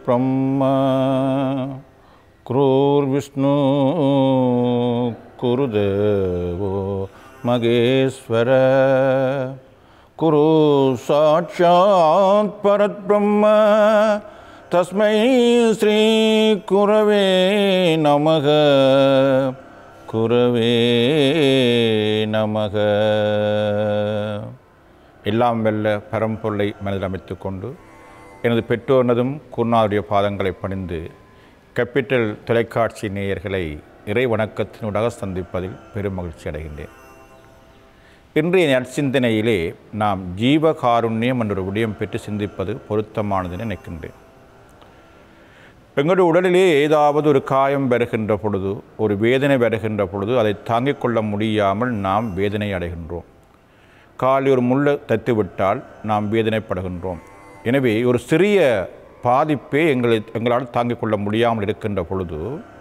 गुरुर्ब्रह्मा गुरुर्विष्णु गुरुदेवो महेश्वर गुरु साक्षात् परब्रह्म तस्मै श्रीकुरवे नमः குரவே நமக எல்லாம் வெல்ல பரம்பொருளை மனதில் அமைத்து கொண்டு எனது பெற்றோர்னதும் குருநாவுடைய பாதங்களை பணிந்து கேபிட்டல் தொலைக்காட்சி நேயர்களை இறை வணக்கத்தினூடாக சந்திப்பதில் பெரும் மகிழ்ச்சி அடைகின்றேன் இன்றைய நற்சிந்தனையிலே நாம் ஜீவகாருண்யம் என்ற ஒரு விடயம் பெற்று சிந்திப்பது பொருத்தமானது என நினைக்கின்றேன் எங்களுடைய உடலிலே ஏதாவது ஒரு காயம் வருகின்ற பொழுது ஒரு வேதனை வருகின்ற பொழுது அதை தாங்கிக் கொள்ள முடியாமல் நாம் வேதனை அடைகின்றோம் காலில் ஒரு முள்ளை தத்துவிட்டால் நாம் வேதனைப்படுகின்றோம் எனவே ஒரு சிறிய பாதிப்பே எங்களை எங்களால் தாங்கிக் கொள்ள முடியாமல் இருக்கின்ற பொழுது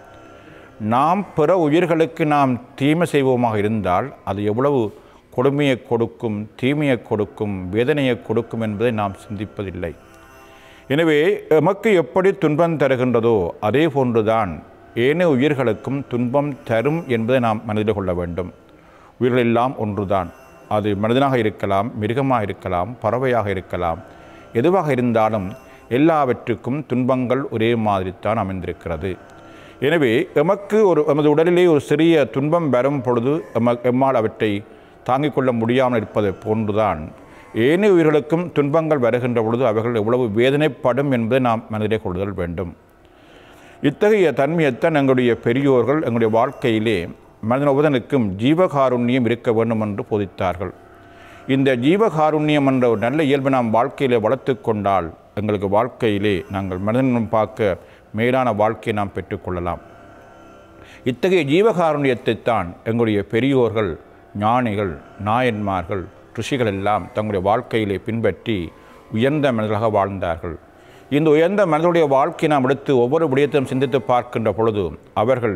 நாம் பிற உயிர்களுக்கு நாம் தீமை செய்வோமாக இருந்தால் அது எவ்வளவு கொடுமையை கொடுக்கும் தீமையை கொடுக்கும் வேதனையை கொடுக்கும் என்பதை நாம் சிந்திப்பதில்லை எனவே எமக்கு எப்படி துன்பம் தருகின்றதோ அதே போன்றுதான் ஏனைய உயிர்களுக்கும் துன்பம் தரும் என்பதை நாம் மனதில் கொள்ள வேண்டும் உயிர்கள் எல்லாம் ஒன்றுதான் அது மனிதனாக இருக்கலாம் மிருகமாக இருக்கலாம் பறவையாக இருக்கலாம் எதுவாக இருந்தாலும் எல்லாவற்றுக்கும் துன்பங்கள் ஒரே மாதிரித்தான் அமைந்திருக்கிறது எனவே எமக்கு ஒரு எமது உடலிலே ஒரு சிறிய துன்பம் வரும் பொழுது எம எம்மால் அவற்றை தாங்கிக் கொள்ள முடியாமல் இருப்பதை போன்றுதான் ஏனைய உயிர்களுக்கும் துன்பங்கள் வருகின்ற பொழுது அவர்கள் எவ்வளவு வேதனைப்படும் என்பதை நாம் மனதிலே கொள்ளுதல் வேண்டும் இத்தகைய தன்மையைத்தான் எங்களுடைய பெரியோர்கள் எங்களுடைய வாழ்க்கையிலே மனிதன் ஒவ்வொருவனுக்கும் ஜீவகாருண்யம் இருக்க வேண்டும் என்று போதித்தார்கள் இந்த ஜீவகாருண்யம் என்ற ஒரு நல்ல இயல்பை நாம் வாழ்க்கையிலே வளர்த்து கொண்டால் எங்களுக்கு வாழ்க்கையிலே நாங்கள் மனிதனும் பார்க்க மேலான வாழ்க்கையை நாம் பெற்றுக்கொள்ளலாம் இத்தகைய ஜீவகாருண்யத்தை தான் எங்களுடைய பெரியோர்கள் ஞானிகள் நாயன்மார்கள் ரிஷிகள் எல்லாம் தங்களுடைய வாழ்க்கையிலே பின்பற்றி உயர்ந்த மனிதர்களாக வாழ்ந்தார்கள் இந்த உயர்ந்த மனிதனுடைய வாழ்க்கையை நாம் எடுத்து ஒவ்வொரு விடயத்தையும் சிந்தித்து பார்க்கின்ற பொழுது அவர்கள்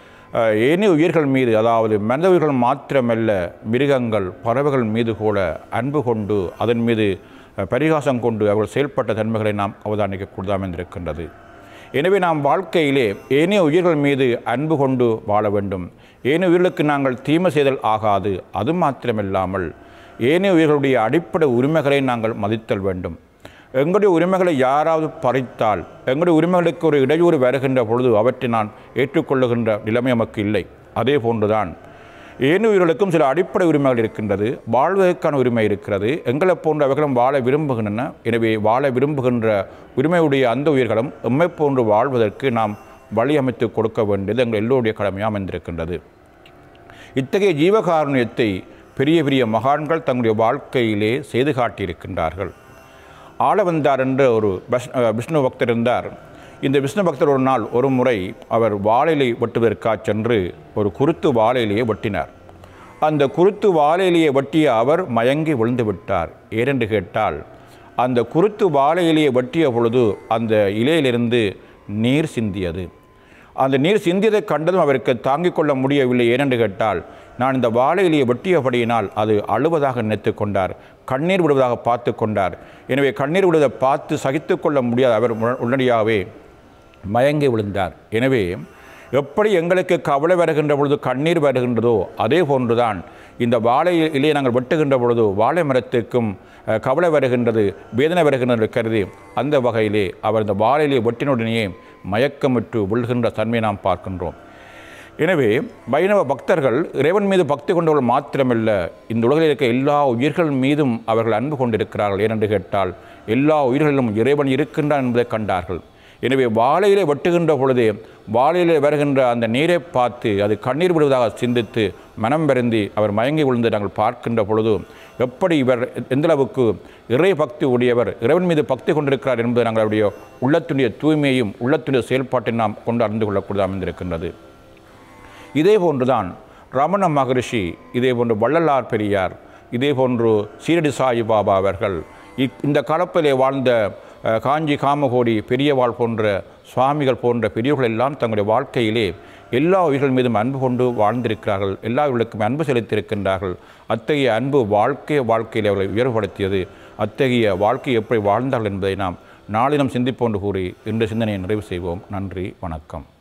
ஏனைய உயிர்கள் மீது அதாவது மனித உயிர்கள் மாத்திரமல்ல மிருகங்கள் பறவைகள் மீது கூட அன்பு கொண்டு அதன் மீது பரிகாசம் கொண்டு அவர்கள் செயல்பட்ட தன்மைகளை நாம் அவதானிக்கக்கூடாமல் இருக்கின்றது எனவே நாம் வாழ்க்கையிலே ஏனைய உயிர்கள் மீது அன்பு கொண்டு வாழ வேண்டும் ஏனைய உயிர்களுக்கு நாங்கள் தீமை செய்தல் ஆகாது அது மாத்திரமில்லாமல் ஏனைய உயிர்களுடைய அடிப்படை உரிமைகளை நாங்கள் மதித்தல் வேண்டும் எங்களுடைய உரிமைகளை யாராவது பறித்தால் எங்களுடைய உரிமைகளுக்கு ஒரு இடையூறு வருகின்ற பொழுது அவற்றை நான் ஏற்றுக்கொள்ளுகின்ற நிலைமை நமக்கு இல்லை அதே போன்றுதான் ஏனைய உயிர்களுக்கும் சில அடிப்படை உரிமைகள் இருக்கின்றது வாழ்வதற்கான உரிமை இருக்கிறது எங்களை போன்ற அவர்களும் வாழ விரும்புகின்றன எனவே வாழ விரும்புகின்ற உரிமையுடைய அந்த உயிர்களும் எம்மை போன்று வாழ்வதற்கு நாம் வழி அமைத்து கொடுக்க வேண்டியது எங்கள் எல்லோருடைய கடமையாக அமைந்திருக்கின்றது இத்தகைய ஜீவகாருண்யத்தை பெரிய பெரிய மகான்கள் தங்களுடைய வாழ்க்கையிலே செய்து காட்டியிருக்கின்றார்கள் ஆளவந்தார் என்ற ஒரு விஷ்ணு பக்தர் இருந்தார் இந்த விஷ்ணு பக்தர் ஒரு நாள் ஒரு முறை அவர் வாழையிலை வெட்டுவதற்காக சென்று ஒரு குருத்து வாழையிலேயே வெட்டினார் அந்த குருத்து வாழையிலேயே வெட்டிய அவர் மயங்கி விழுந்து விட்டார் ஏனென்று கேட்டால் அந்த குருத்து வாழையிலேயே வெட்டிய பொழுது அந்த இலையிலிருந்து நீர் சிந்தியது அந்த நீர் சிந்தியதை கண்டதும் அவருக்கு தாங்கிக் கொள்ள முடியவில்லை ஏனென்று கேட்டால் நான் இந்த வாழையிலேயே வெட்டியபடியினால் அது அழுவதாக நினைத்து கொண்டார் கண்ணீர் விடுவதாக பார்த்து கொண்டார் எனவே கண்ணீர் விடுவதை பார்த்து சகித்து கொள்ள முடியாத அவர் உடனடியாகவே மயங்கி விழுந்தார் எனவே எப்படி எங்களுக்கு கவலை வருகின்ற பொழுது கண்ணீர் வருகின்றதோ அதே போன்றுதான் இந்த வாழை இலையை நாங்கள் வெட்டுகின்ற பொழுது வாழை மரத்துக்கும் கவலை வருகின்றது வேதனை வருகின்றது கருதி அந்த வகையிலே அவர் இந்த வாழையிலே வெட்டினுடனேயே மயக்கமிட்டு விழுகின்ற தன்மையை நாம் பார்க்கின்றோம் எனவே வைணவ பக்தர்கள் இறைவன் மீது பக்தி கொண்டவர்கள் மாத்திரமல்ல இந்த உலகில் இருக்க எல்லா உயிர்கள் மீதும் அவர்கள் அன்பு கொண்டிருக்கிறார்கள் ஏனென்று கேட்டால் எல்லா உயிர்களிலும் இறைவன் இருக்கின்றான் என்பதை கண்டார்கள் எனவே வாழையிலே வெட்டுகின்ற பொழுதே வாழையிலே வருகின்ற அந்த நீரை பார்த்து அது கண்ணீர் விடுவதாக சிந்தித்து மனம் வருந்தி அவர் மயங்கி விழுந்து நாங்கள் பார்க்கின்ற பொழுது எப்படி இவர் எந்தளவுக்கு இறை பக்தி உடையவர் இறைவன் மீது பக்தி கொண்டிருக்கிறார் என்பது நாங்கள் அவருடைய உள்ளத்துடைய தூய்மையையும் உள்ளத்துடைய செயல்பாட்டை நாம் கொண்டு அறிந்து கொள்ளக்கூடிய அமைந்திருக்கின்றது இதே போன்றுதான் ரமண மகரிஷி இதே போன்று வள்ளலார் பெரியார் இதே போன்று சீரடி சாயி பாபா அவர்கள் இந்த கலப்பிலே வாழ்ந்த காஞ்சி காமகோடி பெரியவாள் போன்ற சுவாமிகள் போன்ற பெரியவர்கள் எல்லாம் தங்களுடைய வாழ்க்கையிலே எல்லா உயிர்கள் மீதும் அன்பு கொண்டு வாழ்ந்திருக்கிறார்கள் எல்லா உயிர்களுக்கும் அன்பு செலுத்தியிருக்கின்றார்கள் அத்தகைய அன்பு வாழ்க்கை வாழ்க்கையில் அவர்களை உயர்வுபடுத்தியது அத்தகைய வாழ்க்கை எப்படி வாழ்ந்தார்கள் என்பதை நாம் நாளினம் சிந்திப்போன்று கூறி இன்று சிந்தனையை நிறைவு செய்வோம் நன்றி வணக்கம்